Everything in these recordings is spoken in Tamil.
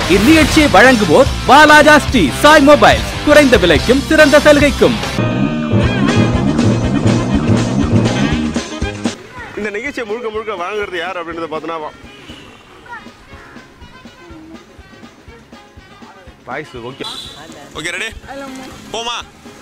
இந்நிகழ்ச்சியை வழங்குவோர் பாலாஜா ஸ்ரீ சாய் மொபைல் குறைந்த விலைக்கும் சிறந்த சலுகைக்கும் இந்த நிகழ்ச்சியை முழுக்க முழுக்க வழங்குறது யார் அப்படின்றத பார்த்தோன்னா வாய்ஸ் ஓகே ஓகே ரெடி போமா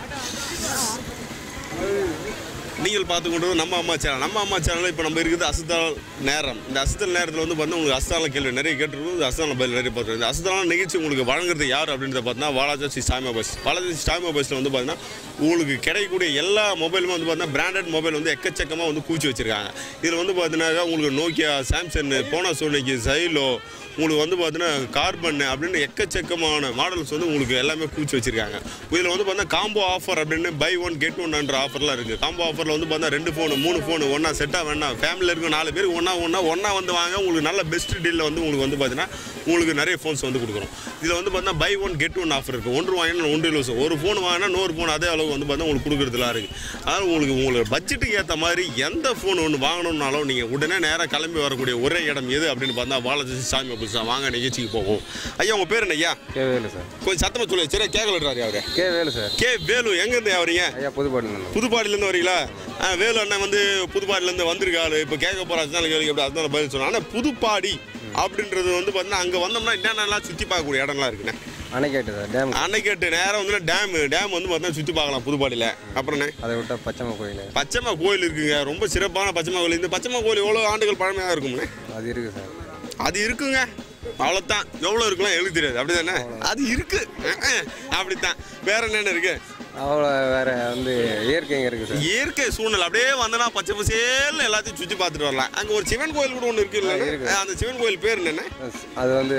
நீங்கள் பார்த்து கொண்டு வரும் நம்ம அம்மா சேனல் நம்ம அம்மா சேனலில் இப்போ நம்ம இருக்குது அசுத்தால் நேரம் இந்த அசுத்தல் நேரத்தில் வந்து பார்த்தா உங்களுக்கு அசுத்தால கேள்வி நிறைய கேட்டிருக்கோம் இந்த அசுத்தால பதில் நிறைய பார்த்துருக்கோம் இந்த அசுத்தான நிகழ்ச்சி உங்களுக்கு வழங்குறது யார் அப்படின்றத பார்த்தீங்கன்னா வாலாஜா ஸ்ரீ சாய் மொபைல்ஸ் வாலாஜா ஸ்ரீ சாய் மொபைல்ஸில் வந்து பார்த்தீங்கன்னா உங்களுக்கு கிடைக்கக்கூடிய எல்லா மொபைலுமே வந்து பார்த்தீங்கன்னா பிராண்டட் மொபைல் வந்து எக்கச்சக்கமாக வந்து கூச்சி வச்சிருக்காங்க இதில் வந்து பார்த்தீங்கன்னா உங்களுக்கு நோக்கியா சாம்சங் போனாசோனிக்கு சைலோ உங்களுக்கு வந்து பார்த்தீங்கன்னா கார்பன் அப்படின்னு எக்கச்சக்கமான மாடல்ஸ் வந்து உங்களுக்கு எல்லாமே கூச்சி வச்சிருக்காங்க இதில் வந்து பார்த்தீங்கன்னா காம்போ ஆஃபர் அப்படின்னு பை ஒன் கெட் ஒன்ன்ற ஆஃபர்லாம் இருக்குது காம்போ ஆஃபரில் வந்து பார்த்தீங்கன்னா ரெண்டு ஃபோனு மூணு ஃபோனு ஒன்றா செட்டாக வேணாம் ஃபேமிலியில் இருக்க நாலு பேருக்கு ஒன்றா ஒன்றா ஒன்றா வந்து வாங்க உங்களுக்கு நல்ல பெஸ்ட் டீலில் வந்து உங்களுக்கு வந்து பார்த்தீங்கன்னா உங்களுக்கு நிறைய ஃபோன்ஸ் வந்து கொடுக்குறோம் இதில் வந்து பார்த்தீங்கன்னா buy one get one offer இருக்குது ஒன்று வாங்கினா ஒன்று இலவசம் ஒரு ஃபோன் வாங்கினா நூறு ஃபோன் அதே அளவு வந்து பார்த்தீங்கன்னா உங்களுக்கு கொடுக்குறதுலாம் இருக்குது அதனால் உங்களுக்கு உங்களுக்கு பட்ஜெட்டுக்கு ஏற்ற மாதிரி எந்த ஃபோன் ஒன்று வாங்கணும்னாலும் நீங்கள் உடனே நேராக கிளம்பி வரக்கூடிய ஒரே இடம் எது அப்படின்னு பார்த்தா பாலாஜி சாமி மொபைல்ஸ் தான் வாங்க நிகழ்ச்சிக்கு போவோம் ஐயா உங்கள் பேர் என்ன ஐயா கே வேலு சார் கொஞ்சம் சத்தமாக சொல்லு சரியா கேட்கலன்றாரு அவரு K Velu sir K Velu எங்கேருந்து வரீங்க ஐயா புதுப்பாடு புதுப்பாடியிலேருந்து வரீங்களா ஆ, வேலு அண்ணன் வந்து புதுப்பாடியிலேருந்து வந்திருக்காரு இப்போ கேட்க போகிற அதனால கேள்வி எப்படி அதனால பதில் சொன்னேன் ஆனால் புதுப்பாடி அப்படின்றது வந்து பார்த்தீங்கன்னா அங்கே வந்தோம்னா என்னென்னலாம் சுற்றி பார்க்கக்கூடிய இடம்லாம் இருக்குண்ணே அணைக்கேட்டு சார் டேம் அன்னைக்கேட்டு நேரம் வந்து டேம் டேம் வந்து பார்த்தீங்கன்னா சுற்றி பார்க்கலாம் புதுப்பாடியில் அப்புறம்ண்ணே அதை விட்டா பச்சைமா கோயில் பச்சைமா கோயில் இருக்குங்க ரொம்ப சிறப்பான பச்சைமா கோயில் இந்த பச்சைமா கோயில் எவ்வளோ ஆண்டுகள் பழமையாக இருக்கும்ண்ணே அது இருக்கு சார் அது இருக்குங்க அவ்வளோதான் எவ்வளோ இருக்கலாம் எனக்கு தெரியாது அப்படி தானே அது இருக்கு அஹ், அஹ், அப்படித்தான் வேற என்னென்ன இருக்கு அவ்வளோ வேற வந்து இயற்கைங்க இருக்கு சார் இயற்கை சூழ்நிலை அப்படியே வந்தனா பச்சை பசேல்னு எல்லாத்தையும் சுற்றி பார்த்துட்டு வரலாம் அங்கே ஒரு சிவன் கோயில் கூட ஒன்று இருக்கு ஆ, இல்லை இருக்கு. அந்த சிவன் கோயில் பேர் என்னென்ன அது வந்து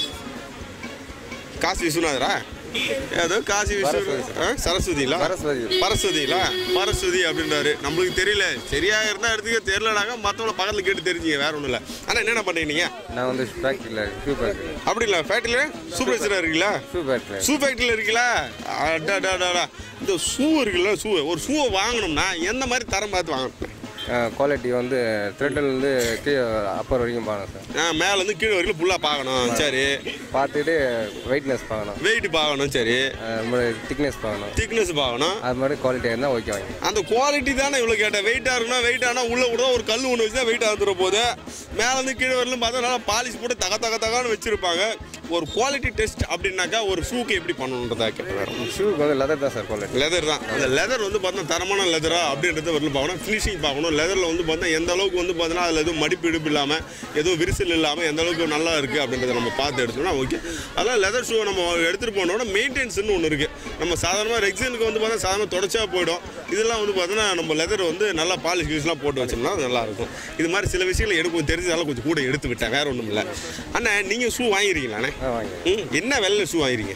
காசி விஸ்வநாதரா ஏதோ காசி விஸ்வநாத் ஆ, சரஸ்வதிங்களா சரஸ்வதி பரஸ்வதிங்களா பரஸ்வதி அப்படின்றாரு நம்மளுக்கு தெரியல சரியா இருந்தா எடுத்துக்க தெரியலனாக்க மற்றவங்கள பக்கத்தில் கேட்டு தெரிஞ்சுங்க வேற ஒன்றும் இல்லை ஆனால் என்னென்ன பண்ணீங்க நீங்க நான் வந்து ஃபேக்ட்ரியில் ஷூ ஃபேக்ட்ரி அப்படி இல்லை ஃபேக்ட்ரியில் சூப்பர்வைசராக இருக்கீங்களா ஷூ ஃபேக்ட்ரி ஷூ ஃபேக்ட்ரியில் இருக்கீங்களா அடாடாடா இந்த ஷூ இருக்குல்ல ஷூ ஒரு ஷூவை வாங்கணும்னா எந்த மாதிரி தரம் பார்த்து வாங்கணும் குவாலிட்டி வந்து த்ரெட்டிலேருந்து கீழே அப்பர் வரைக்கும் பார்க்கணும் சார் ஆ மேலேருந்து கீழே வரைக்கும் ஃபுல்லாக பார்க்கணும் சரி பார்த்துட்டு வெயிட்னஸ் பார்க்கணும் வெயிட் பார்க்கணும் சரி திக்னஸ் பார்க்கணும் திக்னஸ் பார்க்கணும் அது மாதிரி குவாலிட்டியாக இருந்தால் ஓகே வாங்கி அந்த குவாலிட்டி தானே இவ்வளோ கேட்டேன் வெயிட்டாக இருக்குன்னா வெயிட் ஆனால் உள்ளே கூட ஒரு கல் ஒன்று வச்சு தான் வெயிட் ஆகுற போது மேலேருந்து கீழே வரலும் பார்த்தா நல்லா பாலிஷ் போட்டு தக தக தகான்னு வச்சுருப்பாங்க ஒரு குவாலிட்டி டெஸ்ட் அப்படின்னாக்கா ஒரு ஷூக்கு எப்படி பண்ணணுன்றதா கேட்டேன் வேற ஷூக்கு வந்து லெதர் தான் சார் குவாலிட்டி லெதர் தான் அந்த லெதர் வந்து பார்த்தா தரமான லெதரா அப்படின்றத வரல பார்க்கணும் ஃபினிஷிங் பார்க்கணும் லெதரில் வந்து பார்த்தா எந்த அளவுக்கு வந்து பார்த்தீங்கன்னா அதில் எதுவும் மடிப்பு இடுப்பு இல்லாமல் எதுவும் விரிசல் இல்லாமல் எந்த அளவுக்கு நல்லா இருக்குது அப்படின்றத நம்ம பார்த்து எடுத்தோம்னா ஓகே அதெல்லாம் லெதர் ஷூ நம்ம எடுத்துகிட்டு போனோம்னா மெயின்டெனன்ஸ்னு ஒன்று இருக்குது நம்ம சாதாரணமாக ரெக்ஸனுக்கு வந்து பார்த்தா சாதாரண தொடச்சா போயிடும் இதெல்லாம் வந்து பார்த்தோன்னா நம்ம லெதர் வந்து நல்லா பாலிஷ் கீஸ்லாம் போட்டு வச்சோம்னா அது நல்லா இருக்கும் இது மாதிரி சில விஷயங்கள் எனக்கு கொஞ்சம் தெரிஞ்சதால கொஞ்சம் கூட எடுத்து விட்டேன் வேற ஒன்றும் இல்லை அண்ணா நீங்கள் ஷூ வாங்கிருக்கீங்களாண்ணே ஆ வாங்கி ம் என்ன வெள்ளை ஷூ வாங்கிருக்கீங்க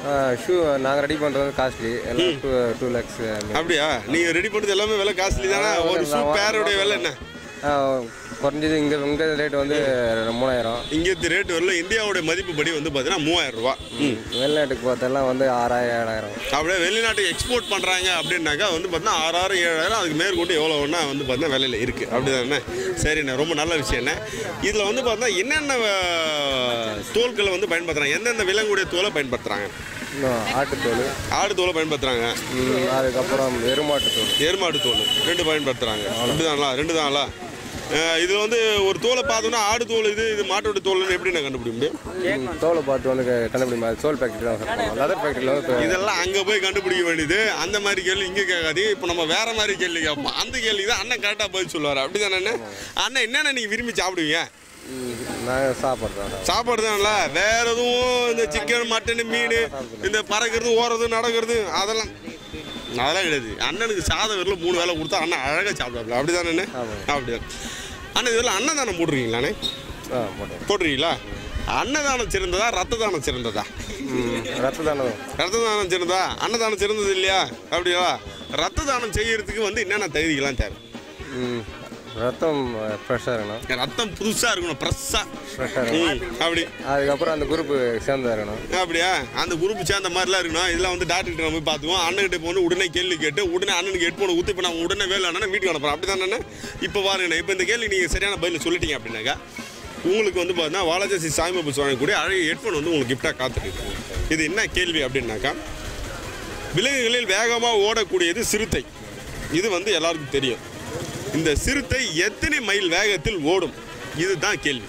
ஷூ நாங்கள் ரெடி பண்ணுறது காஸ்ட்லி எல்லாம் டூ டூ லேக்ஸ் அப்படியா நீங்க ரெடி பண்ணது எல்லாமே விலை காஸ்ட்லி தானே ஒரு ஷூ பேரோடைய விலை என்ன குறைஞ்சது இங்கே இங்கே ரேட் வந்து மூணாயிரம் இங்கே ரேட் வரல இந்தியாவுடைய மதிப்பு படி வந்து பார்த்தீங்கன்னா மூவாயிரம் ரூபா ம். வெளிநாட்டுக்கு பார்த்தெல்லாம் வந்து ஆறாயிரம் ஏழாயிரம் அப்படியே வெளிநாட்டுக்கு எக்ஸ்போர்ட் பண்ணுறாங்க அப்படின்னாக்கா வந்து பார்த்தீங்கன்னா ஆறாயிரம் ஏழாயிரம் அதுக்கு மேற்கொண்டு எவ்வளோ ஒன்றா வந்து பார்த்தீங்கன்னா விலையில் இருக்குது அப்படி தானே சரிண்ணே ரொம்ப நல்ல விஷயண்ணே இதில் வந்து பார்த்தீங்கன்னா என்னென்ன அஹ், தோல்களை வந்து பயன்படுத்துகிறாங்க எந்தெந்த விலங்குடைய தோலை பயன்படுத்துகிறாங்க இன்னும் ஆட்டுத்தோல் ஆடு தோலை பயன்படுத்துகிறாங்க ம், அதுக்கப்புறம் எருமாட்டுத்தோல் எருமாடு தோல் ரெண்டு பயன்படுத்துகிறாங்க ரெண்டு தாங்களா ரெண்டு தாங்களா இது வந்து ஒரு தோலை பார்த்தோன்னா ஆடு தோல் இது இது மாட்டோட தோல்னு எப்படி நான் கண்டுபிடிக்க முடியும் ம், தோலை பார்த்து வந்து க- கண்டுபிடி மாதிரி சோல் ஃபேக்ட்ரி தான் சார் லெதர் ஃபேக்ட்ரியில் வந்து இப்போ இதெல்லாம் அங்கே போய் கண்டுபிடிக்க வேண்டியது அந்த மாதிரி கேள்வி இங்கே கேட்காது இப்போ நம்ம வேற மாதிரி கேள்வி கேட்போம் அந்த கேள்வி தான் அண்ணன் கரெக்டாக பதில் சொல்லுவார் அப்படி தானே அண்ணன் என்னென்ன நீங்கள் விரும்பி சாப்பிடுவீங்க நாங்கள் சாப்பிட்றோம் சார் சாப்பாடு தான்ல வேற எதுவும் இந்த சிக்கன் மட்டன் மீன் இந்த பறக்கிறது ஓடுறது நடக்கிறது அதெல்லாம் அதெல்லாம் கிடையாது அண்ணனுக்கு சாதம் வரல மூணு வேலை கொடுத்தா அண்ணன் அழகாக சாப்பிடுவாப்ல அப்படி தானே அப்படிதான் அண்ணன் இதெல்லாம் அன்னதானம் போட்டிருக்கீங்களாண்ணே ஆ போட்டேன் போட்டிருக்கீங்களா அன்னதானம் சிறந்ததா ரத்த தானம் சிறந்ததா ம் ரத்த தானம் ரத்த தானம் சிறந்ததா அன்னதானம் சிறந்தது இல்லையா அப்படியா ரத்த தானம் செய்யறதுக்கு வந்து என்னென்ன தகுதிகள்லாம் தேவை ம் ரத்தம் ஃப்ரெஷ்ஷாக இருக்கணும் ரத்தம் புதுசாக இருக்கணும் ஃப்ரெஷ்ஷாக ஃப்ரெஷ்ஷாக இருக்கணும் அப்படி அதுக்கப்புறம் அந்த குரூப்பு சேர்ந்தா இருக்கணும் அப்படியா அந்த குரூப் சேர்ந்த மாதிரிலாம் இருக்கணும் இதெல்லாம் வந்து டாக்டர்கிட்ட நம்ம போய் பார்த்துக்குவோம் அண்ணன்கிட்ட போகணும் உடனே கேள்வி கேட்டு உடனே அண்ணனுக்கு ஹெட்ஃபோனை ஊற்றி இப்போ நான் உடனே வேலை அண்ணன் வீட்டுக்கு அனுப்புறேன் அப்படி தானே இப்போ பாருங்க இப்போ இந்த கேள்வி நீங்கள் சரியான பதில் சொல்லிட்டீங்க அப்படின்னாக்கா உங்களுக்கு வந்து பார்த்தீங்கன்னா வாலாஜாசி சாய் மொபைல்ஸ் வாங்கக்கூடிய அழகிய ஹெட்ஃபோன் வந்து உங்களுக்கு கிஃப்டாக காத்துருக்கு இது என்ன கேள்வி அப்படின்னாக்கா விலங்குகளில் வேகமாக ஓடக்கூடியது சிறுத்தை இது வந்து எல்லாருக்கும் தெரியும் இந்த சிறுத்தை எத்தனை மைல் வேகத்தில் ஓடும் இதுதான் கேள்வி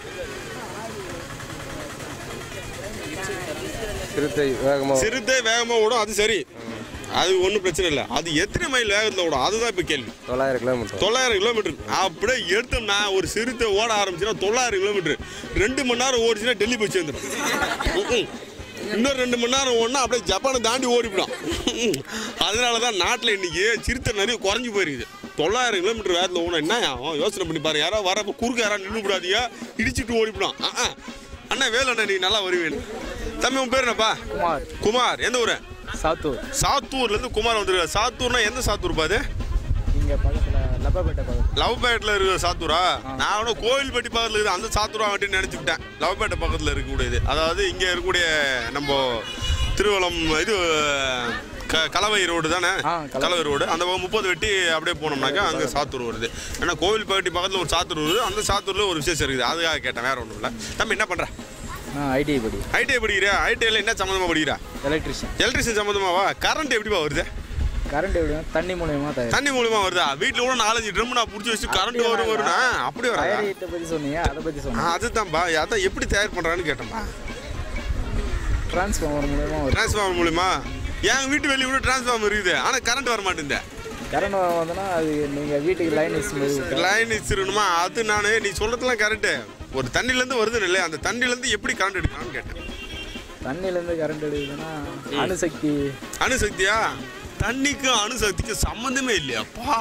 சிறுத்தை வேகமாக சிறுத்தை வேகமாக ஓடும் அது சரி அது ஒன்றும் பிரச்சனை இல்லை அது எத்தனை மைல் வேகத்தில் ஓடும் அதுதான் இப்போ கேள்வி தொள்ளாயிரம் கிலோமீட்டர் தொள்ளாயிரம் கிலோமீட்டர் அப்படியே எடுத்தோம்னா ஒரு சிறுத்தை ஓட ஆரம்பிச்சுன்னா தொள்ளாயிரம் கிலோமீட்டர் ரெண்டு மணி நேரம் ஓடிச்சுன்னா டெல்லி போய் சேர்ந்துடும் ம்ம். இன்னும் ரெண்டு மணி நேரம் ஓடினா அப்படியே ஜப்பானை தாண்டி ஓடிவிடும் அதனால தான் நாட்டில் இன்னைக்கு சிறுத்தை நிறைய குறைஞ்சி போயிருக்குது தொள்ளாயிரம் கிலோமீட்டர் வேகத்தில் ஓடும் என்ன ஆகும் யோசனை பண்ணி பாரு யாராவது வரப்போ குறுக்க யாராவது நின்று விடாதீங்க இடிச்சிட்டு ஓடிவிடும் ஆ ஆ. அண்ணா வேலண்ணா நீ நல்லா வருவேன் தம்பி உன் பேர் என்னப்பா குமார் குமார் எந்த ஊரு சாத்தூர் சாத்தூர்லேருந்து குமார் வந்துருக்காரு சாத்தூர்னா எந்த சாத்தூர்ப்பா அது இங்கே பக்கத்தில் லப்பப்பேட்டை பக்கத்தில் லவ்பேட்டில் இருக்கிற சாத்தூரா நான் கூட கோவில்பட்டி பக்கத்தில் இருக்கிற அந்த சாத்தூரா வந்துட்டு நினச்சிக்கிட்டேன் லவ்பேட்டை பக்கத்தில் இருக்கக்கூடியது அதாவது இங்கே இருக்கக்கூடிய நம்ம திருவலம் இது க கலவை ரோடு தானே ஆ, கலவை. கலவை ரோடு அந்த பக்கம் முப்பது வெட்டி அப்படியே போனோம்னாக்கா அங்கே சாத்தூர் வருது ஏன்னா கோவில்பட்டி பக்கத்தில் ஒரு சாத்தூர் வருது அந்த சாத்தூரில் ஒரு விசேஷம் இருக்குது அதுக்காக கேட்டேன் வேற ஒன்றும் இல்லை தம்பி என்ன பண்ணுற ஆ ஐடிஐ படி ஐடிஐ படிக்கிறியா ஐடிஐயில் என்ன சம்மந்தமாக படிக்கிறா எலக்ட்ரிஷியன் எலக்ட்ரிஷியன் சம்மந்தமாவா கரண்ட் எப்படிப்பா வருது கரண்ட் எப்படி தண்ணி மூலியமா தயார் தண்ணி மூலியமா வருதா வீட்டில் கூட நாலஞ்சு ட்ரம் நான் பிடிச்சி வச்சு கரண்ட் வரும் வரும்னா அப்படி வராதா தயாரித்தை பற்றி சொன்னீங்க அதை பற்றி ஆ, சொன்னேன் அதுதான்பா அதான் எப்படி தயார் பண்ணுறான்னு கேட்டேன்பா டிரான்ஸ்ஃபார்மர் மூலியமா வரும் டிரான்ஸ்ஃபார்மர் மூலிமா என் வீட்டு வெளியே கூட டிரான்ஸ்ஃபார்மர் இருக்குது ஆனால் கரண்ட் வர மாட்டேங்குது கரண்ட் வந்ததுன்னா அது நீங்கள் வீட்டுக்கு லைன் வச்சு மாதிரி விட்டா- லைன் வச்சிருக்கணுமா அது நான் நீ சொல்கிறதுலாம் கரெக்டு ஒரு தண்ணிலேருந்து வருது இல்லையா அந்த தண்ணிலேருந்து எப்படி கரண்ட் எடுக்கலாம்னு கேட்டேன் தண்ணியிலேருந்து கரண்ட் எடுக்குதுன்னா அணுசக்தி அணுசக்தியா தண்ணிக்கும் அணுசக்திக்கும் சம்மந்தமே இல்லையாப்பா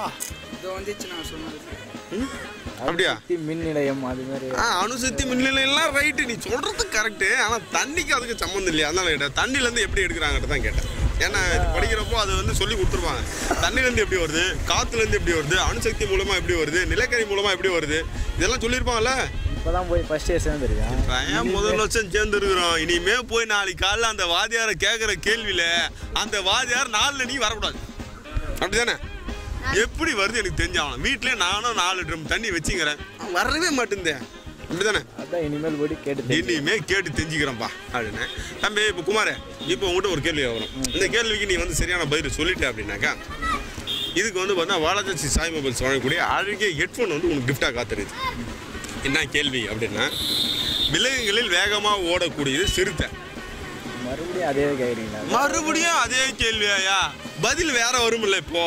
அப்படியா சக்தி மின் நிலையம் அது மாதிரி ஆ அணுசக்தி மின்னிலையெல்லாம் ரைட்டு நீ சொல்கிறது கரெக்டு ஆனால் தண்ணிக்கு அதுக்கு சம்மந்தம் இல்லையா அதனால கேட்டேன் தண்ணிலேருந்து எப்படி எடுக்கிறாங்கன்னு தான் கேட்டேன் ஏன்னா இது படிக்கிறப்போ அது வந்து சொல்லி கொடுத்துருவாங்க தண்ணிலேருந்து எப்படி வருது காற்றுலேருந்து எப்படி வருது அணுசக்தி மூலமாக எப்படி வருது நிலக்கரி மூலமாக எப்படி வருது இதெல்லாம் சொல்லியிருப்பாங்கல்ல இப்போ தான் போய் ஃபர்ஸ்ட் இயர் சேர்ந்துருக்கேன் ஏன் முதல் வருஷம் சேர்ந்துருக்குறோம் இனிமே போய் நாளைக்கு காலைல அந்த வாதியாரை கேட்குற கேள்வியில் அந்த வாதியார் நாளில் நீ வரக்கூடாது அப்படிதானே எப்படி வருது எனக்கு தெரிஞ்சாகணும் வீட்டிலே நானும் நாலு ட்ரம் தண்ணி வச்சுக்கிறேன் அவன் வரவே மாட்டேந்தேன் அப்படிதானே அதான் இனிமேல் போய் கேட்டு தெரிஞ்சுக்கணும். இனிமே கேட்டு தெரிஞ்சுக்கிறேன்ப்பா அப்படின்னு தம்பி இப்போ குமாரே இப்போ உங்ககிட்ட ஒரு கேள்வி வரும் இந்த கேள்விக்கு நீ வந்து சரியான பதில் சொல்லிட்ட அப்படின்னாக்கா இதுக்கு வந்து பார்த்தா வாலாஜி சாய் மொபைல்ஸ் வழங்கக்கூடிய அழகிய ஹெட்ஃபோன் வந்து உனக்கு கிஃப்டாக காத்துருது என்ன கேள்வி அப்படின்னா விலங்குகளில் வேகமாக ஓடக்கூடியது சிறுத்தை மறுபடியும் அதே கேட்குறீங்களா மறுபடியும் அதே கேள்வியாயா பதில் வேற வரும்ல இப்போ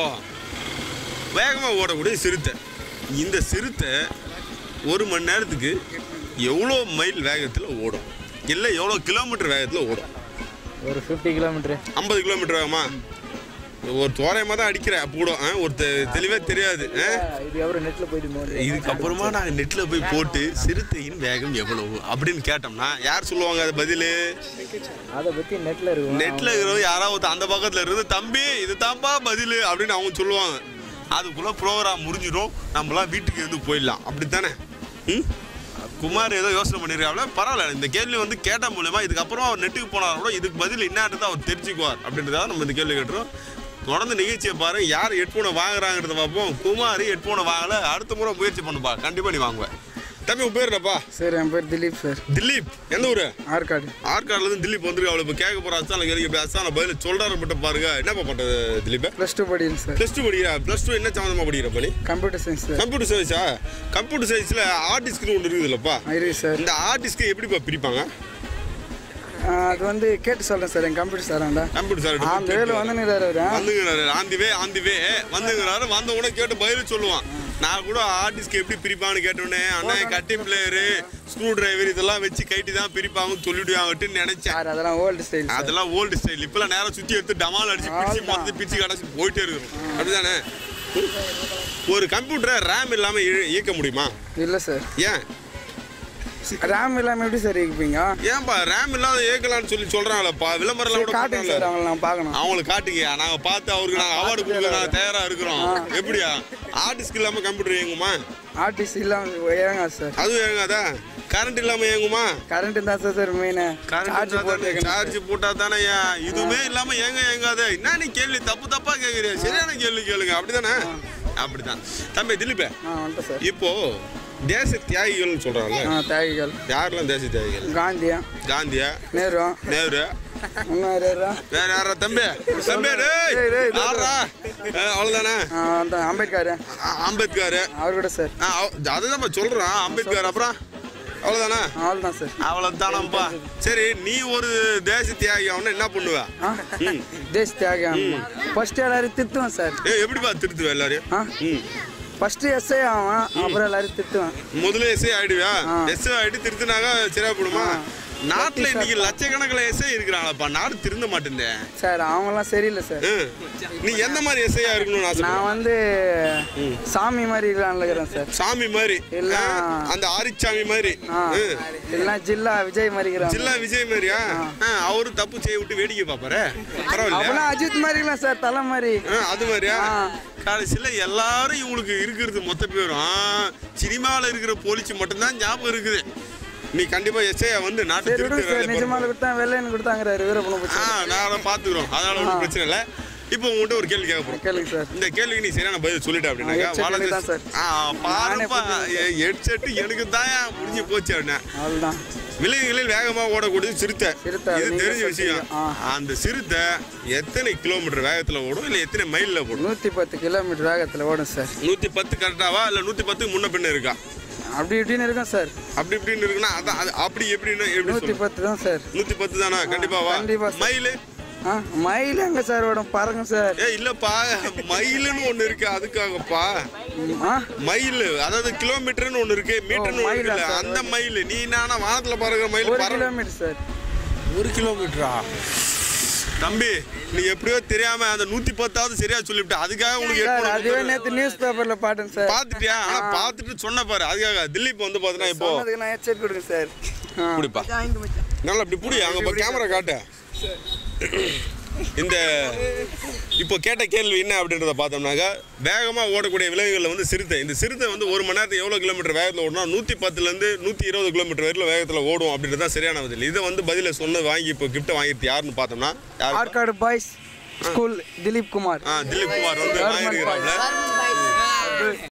வேகமாக ஓடக்கூடிய சிறுத்தை இந்த சிறுத்தை ஒரு மணி நேரத்துக்கு எவ்வளோ மைல் வேகத்தில் ஓடும் இல்லை எவ்வளோ கிலோமீட்டர் வேகத்தில் ஓடும் ஒரு ஃபிஃப்டி கிலோமீட்ரு ஐம்பது கிலோமீட்டர் வேகமா ஒரு தோராயமாக தான் அடிக்கிறேன் அப்போ கூட ஆ, ஒரு தெ- தெளிவே தெரியாது ஆ? இது எவ்வளோ நெட்டில் போயிட்டு நோண்டி இதுக்கப்புறமா நாங்கள் நெட்டில் போய் போட்டு சிறுத்தையின் வேகம் எவ்வளவு அப்படின்னு கேட்டோம்னா யார் சொல்லுவாங்க அது பதில் அதை பற்றி நெட்டில் இருக்கும் நெட்ல இருக்கிறவங்க யாராவது ஒருத்தன் அந்த பக்கத்துல இருந்து தம்பி இது தான்ப்பா பதில் அப்படின்னு அவங்க சொல்லுவாங்க அதுக்குள்ள ப்ரோக்ராம் முடிஞ்சிடும் நம்மளாம் வீட்டுக்கு இருந்து போயிடலாம் அப்படித்தானே ம் குமார் ஏதோ யோசனை பண்ணிருக்காப்ல பரவாயில்ல இந்த கேள்வி வந்து கேட்ட மூலயமா இதுக்கப்புறம் அவர் நெட்டுக்கு போனாலும் கூட இதுக்கு பதில் என்னன்றது அவர் தெரிஞ்சுக்குவார் அப்படின்றதாக நம்ம இந்த கேள்வி கேட்டுறோம் தொடர்ந்து நிகழ்ச்சியை பாரு யார் ஹெட்ஃபோனை வாங்குறாங்கிறத பார்ப்போம் குமார் ஹெட்ஃபோனை வாங்கல அடுத்த முறை முயற்சி பண்ணுப்பா கண்டிப்பாக நீ வாங்குவேன் தம்பி உன் பேர் என்னப்பா சார் என் பேர் திலீப் சார் திலீப் எந்த ஊரு ஆற்காடு ஆற்காடுல இருந்து திலீப் வந்துருக்கு அவளை இப்போ கேட்க போற அசான கேள்வி இப்போ அசான பதில் சொல்றாரு மட்டும் பாருங்க என்னப்பா பண்றது திலீப் ப்ளஸ் டூ படிக்கிறேன் சார் ப்ளஸ் டூ படிக்கிறா ப்ளஸ் டூ என்ன சம்மந்தமா படிக்கிற பண்ணி கம்ப்யூட்டர் சயின்ஸ் சார் கம்ப்யூட்டர் சயின்ஸா கம்ப்யூட்டர் சயின்ஸ்ல ஆர்டிஸ்ட்னு ஒன்று இருக்குதுல்லப்பா இருக்கு சார் இந்த ஆர்டிஸ்ட்க்கு எப்படிப்பா பிரிப்பாங்க ஆ, அது வந்து கேட்டு சொல்கிறேன் சார் என் கம்ப்யூட்டர் சாராண்டா கம்ப்யூட்டர் சார் அந்த வேலை வந்து நிறாரு அவரு வந்துங்கிறாரு ஆந்திவே ஆந்திவே வந்துங்கிறாரு வந்த உடனே கேட்டு பதில் சொல்லுவான் நான் கூட ஆர்டிஸ்ட்க்கு எப்படி பிரிப்பான்னு கேட்டோன்னே அண்ணன் கட்டி பிளேயரு ஸ்க்ரூ டிரைவர் இதெல்லாம் வச்சு கைட்டி தான் பிரிப்பாங்கன்னு சொல்லிடுவாங்கட்டுன்னு நினைச்சேன் சார் அதெல்லாம் ஓல்டு ஸ்டைல் சார் அதெல்லாம் ஓல்டு ஸ்டைல் இப்பெல்லாம் நேரம் சுத்தி எடுத்து டமால் அடிச்சு பிடிச்சி அவ்வளவுதான். மொத்தத்தை பிடிச்சி கடைசி போயிட்டே இருக்கிறோம் அப்படிதானே ஒரு கம்ப்யூட்டரை ரேம் இல்லாம இய- இயக்க முடியுமா இல்லை சார் ஏன் ரேம் இல்லாமல் எப்படி சார் இருப்பீங்க ஏன்பா ரேம் இல்லாத இயக்கலாம்னு சொல்லி சொல்றாங்களப்பா விளம்பரம் கூட காட்டுங்க பண்றாங்கல்ல. சார் அவங்கள நான் பார்க்கணும் அவங்களுக்கு காட்டுங்க நாங்க பார்த்து அவருக்கு நாங்க அவார்டு கொடுக்க நாங்க தயாரா இருக்கிறோம் எப்படியா ஆர்டிஸ்ட் இல்லாம கம்ப்யூட்டர் இயங்குமா ஆர்டிஸ்ட் இல்லாமல் இறங்க சார் அதுவும் இயங்காதா கரண்ட் இல்லாம இயங்குமா கரண்ட் தான் சார் சார் மெயின் சார்ஜ் போட்டு வைக்கணும் சார்ஜ் போட்டா தானே இதுவுமே இல்லாம ஏங்க ஏங்காத என்ன நீ கேள்வி தப்பு தப்பா கேக்குறிய சரியான கேள்வி கேளுங்க அப்படிதானே அப்படிதான் தம்பி திலீபே ஆ வந்துட்டேன் சார் இப்போ தேச தியாகிகள்னு சொல்றாங்கல்ல ஆ, தியாகிகள் யாரெல்லாம் தேச தியாகிகள் காந்தியா காந்தியா நேரு நேரு இன்னும் யார் யாரா வேற யாரா தம்பி தம்பி டேய் டேய், டேய், டேய். யாரா அவ்வளோதானே ஆ, அந்த அம்பேத்கர் அம்பேத்கர் அவர் கூட சார் ஆ, அவ- அதுதான் சொல்றான் அம்பேத்கர் அப்புறம் அவ்வளோதானே அவ்வளோதான் சார் அவ்வளோதானப்பா சரி நீ ஒரு தேச தியாகி அவனை என்ன பண்ணுவ ஆ தேஷ் தியாகம் ஃபர்ஸ்ட் எல்லாரும் திட்டுவேன் சார் ஏய் எப்படிப்பா திருத்துவ எல்லாரையும் ஆ ம் ஃபர்ஸ்ட் எஸ்ஐ ஆவான் அப்புறம் எல்லாரும் திட்டுவேன் முதல்ல எஸ்ஐ ஆயிடுவியா ஆ. எஸ்ஐ ஆயிட்டு திருத்தினாக்கா சரியா போடுமா நாட்டுல இன்னைக்கு லட்சக்கணக்கில் எஸ்ஐ இருக்கிறாங்களப்பா நாடு திருந்த மாட்டேந்தே சார் அவங்களாம் சரியில்லை சார் ம். நீ எந்த மாதிரி எஸ்ஐயா இருக்கணும்னு ஆசை நான் வந்து சாமி மாதிரி இருக்கலாம்னு இருக்கிறேன் சார் சாமி மாதிரி எல்லாம் ஆ, அந்த ஆரிச்சாமி மாதிரி ஆ ம். எல்லாம் ஜில்லா விஜய் மாதிரி இருக்கிறான் ஜில்லா விஜய் மாதிரியா ஆ, அவரு தப்பு செய்ய விட்டு வேடிக்கை பாப்பாரு பரவாயில்ல அப்பெல்லாம் அஜித் மாதிரி இருக்கலாம் சார் தலை மாதிரி அது மாதிரியா ஆ. கடைசியில் எல்லாரும் இவங்களுக்கு இருக்கிறது மொத்த பேரும் சினிமாவில் இருக்கிற போலீஸ் மட்டும்தான் ஞாபகம் இருக்குது நீ கண்டிப்பா எஸ்ஐ வந்து நாட்டு சரி விடுங்க திருத்த சார் வேலையை நிஜமால பாரு. கொடுத்தா வெள்ளையன் கொடுத்தாங்கிறாரு வீரப்பணம் ஆ போச்சு நான் அதை பார்த்துக்குறோம் அதனால ஒன்றும் பிரச்சனை இல்லை இப்போ உங்கள்கிட்ட ஒரு கேள்வி கேட்க போறோம் கேளுங்க சார் இந்த கேள்விக்கு நீ சரியான பதில் சொல்லிட்ட அப்படின்னாக்கா headset வலது எனக்கு தான் சார். ஆ பாருப்பா நானே ஹெட்செட் எனக்கு தான் முடிஞ்சு போச்சு அப்படின்னா அவ்வளோதான் விலங்குகளில் வேகமாக ஓடக்கூடியது சிறுத்தை சிறுத்தை, இது நீங்க தெரிஞ்ச சொல்றீங்க. விஷயம் ஆ. அந்த சிறுத்தை எத்தனை கிலோமீட்டர் வேகத்தில் ஓடும் இல்லை எத்தனை மைலில் ஓடும் நூற்றி பத்து கிலோமீட்டர் வேகத்தில் ஓடும் சார் நூற்றி பத்து கரெக்டாவா இல்லை நூற்றி பத்துக்கு முன்ன பின்ன இருக்கா அப்படி இப்படின்னு இருக்கும் சார் அப்படி இப்படின்னு இருக்குன்னா அதான் அது அப்படி எப்படின்னு எப்படி நூற்றி சொல்லு பத்து தான் சார் நூற்றி பத்து தானா கண்டிப்பாவா கண்டிப்பா சார். மயிலு ஆ மயில் எங்கே சார் ஓடும் பாருங்க சார் ஏ இல்லப்பா மயிலுன்னு ஒண்ணு இருக்கு அதுக்காகப்பா ம், ஆ மயில் அதாவது கிலோமீட்டர்னு ஒண்ணு இருக்கு மீட்டர்னு ஒண்ணு மயிலா இருக்குல்ல சார்? அந்த மயில் நீ நானா வானத்துல பறக்கிற மயில் ஒரு பறவை கிலோமீட்டர் சார் ஒரு கிலோமீட்டரா தம்பி நீ எப்படியோ தெரியாம அந்த நூத்தி பத்தாவது சரியா சொல்லிவிட்ட அதுக்காக உனக்கு சார் எட்நூறு அதுவே நேற்று நியூஸ் பேப்பரில் பாட்டேன் சார் பாத்துட்டியா ஆனா பாத்துட்டு சொன்ன பாரு அதுக்காக திலீப் வந்து பாத்தீங்கன்னா இப்போ சொன்னதுக்கு நான் ஹெட்செட் கொடுங்க சார் ஆ. புடிப்பா நல்லா இப்படி புடி அங்க கேமரா காட்டு இந்த இப்போ கேட்ட கேள்வி என்ன அப்படின்றத பார்த்தோம்னாக்கா வேகமாக ஓடக்கூடிய விலங்குகளில் வந்து சிறுத்தை இந்த சிறுத்தை வந்து ஒரு மணி நேரத்துக்கு எவ்வளோ கிலோமீட்டர் வேகத்தில் ஓடணும் நூற்றி பத்துலேருந்து நூற்றி இருபது கிலோமீட்டர் வரையில் வேகத்தில் ஓடும் அப்படின்றது தான் சரியான பதில் இதை வந்து பதிலை சொன்னது வாங்கி இப்போ கிஃப்ட்டை வாங்கிட்டு யாருன்னு பார்த்தோம்னா யார் ஆற்காடு பாய்ஸ் ஸ்கூல் திலீப் குமார் ஆ திலீப் குமார் வந்து Government வாங்கியிருக்கிறாப்ல